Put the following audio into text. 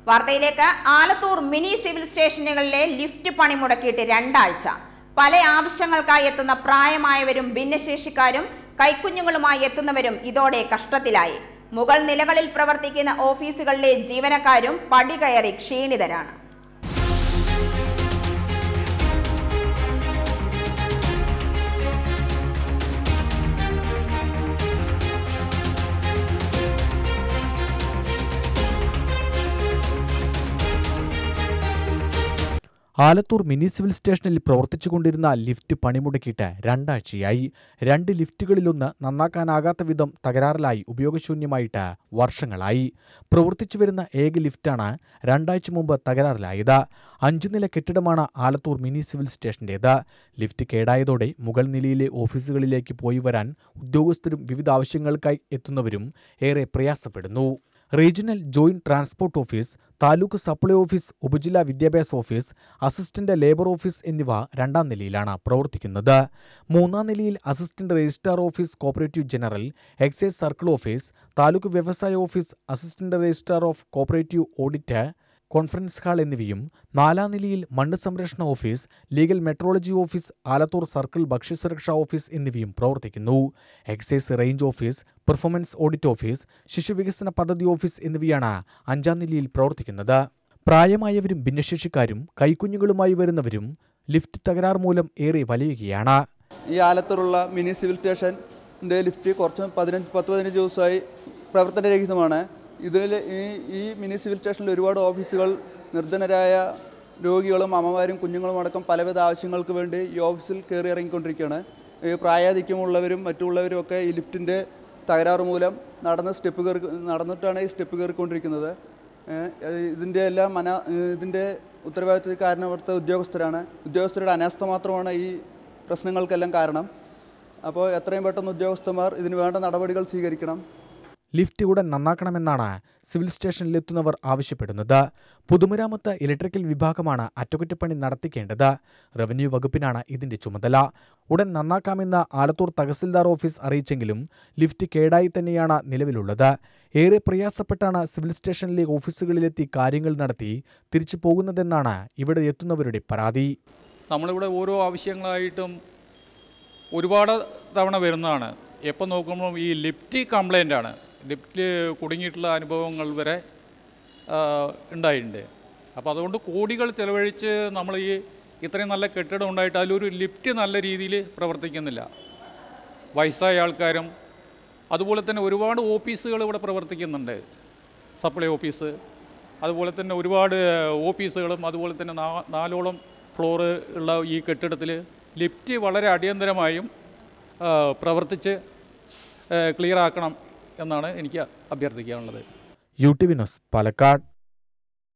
വാർത്തയിലേക്ക് Alathur mini civil സ്റ്റേഷനുകളിലെ lift പണി മുടക്കിയിട്ട് രണ്ടാഴ്ച പല ആവശ്യങ്ങൾക്കായി എത്തുന്ന പ്രായമായവരും ഭിന്നശേഷിക്കാരും കൈക്കുഞ്ഞുങ്ങളുമായി എത്തുന്നവരും ഇതോടെ കഷ്ടത്തിലായി മുകൾ നിലകളിൽ പ്രവർത്തിക്കുന്ന ഓഫീസുകളിലെ ജീവനക്കാരും പടികയറി ക്ഷീണിതരാണ് ആലത്തൂർ മിനി സിവിൽ സ്റ്റേഷനിൽ പ്രവർത്തിച്ചുകൊണ്ടിരുന്ന ലിഫ്റ്റ് പണിമുടക്കിയിട്ട് രണ്ടാഴ്ചയായി രണ്ട് ലിഫ്റ്റുകളിലൊന്ന് നന്നാക്കാനാകാത്ത വിധം തകരാറിലായി ഉപയോഗശൂന്യമായിട്ട് വർഷങ്ങളായി പ്രവർത്തിച്ചു വരുന്ന ഏക ലിഫ്റ്റാണ് രണ്ടാഴ്ച മുമ്പ് തകരാറിലായത് അഞ്ചു നില കെട്ടിടമാണ് ആലത്തൂർ മിനി സിവിൽ സ്റ്റേഷന്റേത് ലിഫ്റ്റ് കേടായതോടെ മുകൾ നിലയിലെ ഓഫീസുകളിലേക്ക് പോയി വരാൻ ഉദ്യോഗസ്ഥരും വിവിധ ആവശ്യങ്ങൾക്കായി എത്തുന്നവരും ഏറെ പ്രയാസപ്പെടുന്നു regional joint transport office taluk supply office ഉപജില്ലാ വിദ്യാഭ്യാസ ഓഫീസ് അസിസ്റ്റന്റ് ലേബർ ഓഫീസ് എന്നിവ രണ്ടാം നിലയിലാണ് പ്രവർത്തിക്കുന്നത് മൂന്നാം നിലയിൽ assistant registrar office cooperative general excise circle office taluk വ്യവസായ office assistant registrar of cooperative audit conference hall എന്നിവയും നാലാം നിലയിൽ മണ്ണ് സംരക്ഷണ office legal metrology office Alathur circle ഭക്ഷ്യസുരക്ഷാ ഓഫീസ് എന്നിവയും പ്രവർത്തിക്കുന്നു excise range office performance audit office ശിശുവികസന പദ്ധതി ഓഫീസ് എന്നിവയാണ് അഞ്ചാം നിലയിൽ പ്രവർത്തിക്കുന്നത് പ്രായമായവരും ഭിന്നശേഷിക്കാരും കൈക്കുഞ്ഞുങ്ങളുമായി വരുന്നവരും ലിഫ്റ്റ് തകരാർ മൂലം ഏറെ വലയുകയാണ് ഈ ആലത്തൂരുള്ള മിനി സിവിൽ സ്റ്റേഷൻ്റെ ലിഫ്റ്റ് കുറച്ച് പതിനഞ്ച് പത്ത് പതിനഞ്ച് ദിവസമായി പ്രവർത്തനരഹിതമാണ് ഇതിൽ ഈ ഈ മിനി സിവിൽ സ്റ്റേഷനിൽ ഒരുപാട് ഓഫീസുകൾ നിർധനരായ രോഗികളും അമ്മമാരും കുഞ്ഞുങ്ങളും അടക്കം പലവിധ ആവശ്യങ്ങൾക്ക് വേണ്ടി ഈ ഓഫീസിൽ കയറി ഇറങ്ങിക്കൊണ്ടിരിക്കുകയാണ് ഈ പ്രായാധിക്യമുള്ളവരും മറ്റുള്ളവരും ഒക്കെ ഈ ലിഫ്റ്റിൻ്റെ തകരാറ് മൂലം നടന്ന സ്റ്റെപ്പ് കയറി നടന്നിട്ടാണ് ഈ സ്റ്റെപ്പ് കയറിക്കൊണ്ടിരിക്കുന്നത് ഏഹ് ഇതിൻ്റെ എല്ലാം മന ഇതിൻ്റെ ഉത്തരവാദിത്വത്തിൽ കാരണപ്പെടുത്ത ഉദ്യോഗസ്ഥരാണ് ഉദ്യോഗസ്ഥരുടെ അനാസ്ഥ മാത്രമാണ് ഈ പ്രശ്നങ്ങൾക്കെല്ലാം കാരണം അപ്പോൾ എത്രയും പെട്ടെന്ന് ഉദ്യോഗസ്ഥന്മാർ ഇതിന് വേണ്ട നടപടികൾ സ്വീകരിക്കണം ലിഫ്റ്റ് ഉടൻ നന്നാക്കണമെന്നാണ് സിവിൽ സ്റ്റേഷനിലെത്തുന്നവർ ആവശ്യപ്പെടുന്നത് പൊതുമരാമത്ത് ഇലക്ട്രിക്കൽ വിഭാഗമാണ് അറ്റകുറ്റപ്പണി നടത്തിക്കേണ്ടത് റവന്യൂ വകുപ്പിനാണ് ഇതിന്റെ ചുമതല ഉടൻ നന്നാക്കാമെന്ന് ആലത്തൂർ തഹസിൽദാർ ഓഫീസ് അറിയിച്ചെങ്കിലും ലിഫ്റ്റ് കേടായി തന്നെയാണ് നിലവിലുള്ളത് ഏറെ പ്രയാസപ്പെട്ടാണ് സിവിൽ സ്റ്റേഷനിലെ ഓഫീസുകളിലെത്തി കാര്യങ്ങൾ നടത്തി തിരിച്ചു പോകുന്നതെന്നാണ് ഇവിടെ എത്തുന്നവരുടെ പരാതി നമ്മളിവിടെ ഓരോ ആവശ്യങ്ങളായിട്ടും ഒരുപാട് തവണ വരുന്നതാണ് എപ്പോൾ നോക്കുമ്പോൾ ഈ ലിഫ്റ്റ് കംപ്ലൈൻ്റ് ആണ് ലിഫ്റ്റിൽ കുടുങ്ങിയിട്ടുള്ള അനുഭവങ്ങൾ വരെ ആ, ഉണ്ടായിട്ടുണ്ട് അപ്പോൾ അതുകൊണ്ട് കോടികൾ ചിലവഴിച്ച് നമ്മൾ ഈ ഇത്രയും നല്ല കെട്ടിടം ഉണ്ടായിട്ട് അതിലൊരു ലിഫ്റ്റ് നല്ല രീതിയിൽ പ്രവർത്തിക്കുന്നില്ല വയസ്സായ ആൾക്കാരും അതുപോലെ തന്നെ ഒരുപാട് ഓഫീസുകൾ ഇവിടെ പ്രവർത്തിക്കുന്നുണ്ട് സപ്ലൈ ഓഫീസ് അതുപോലെ തന്നെ ഒരുപാട് ഓഫീസുകളും അതുപോലെ തന്നെ നാ- നാലോളം ഫ്ലോറ് ഉള്ള ഈ കെട്ടിടത്തിൽ ലിഫ്റ്റ് വളരെ അടിയന്തരമായും ആ, പ്രവർത്തിച്ച് ക്ലിയർ ആക്കണം എന്നാണ് എനിക്ക് അഭ്യർത്ഥിക്കാനുള്ളത് U T V news Palakkad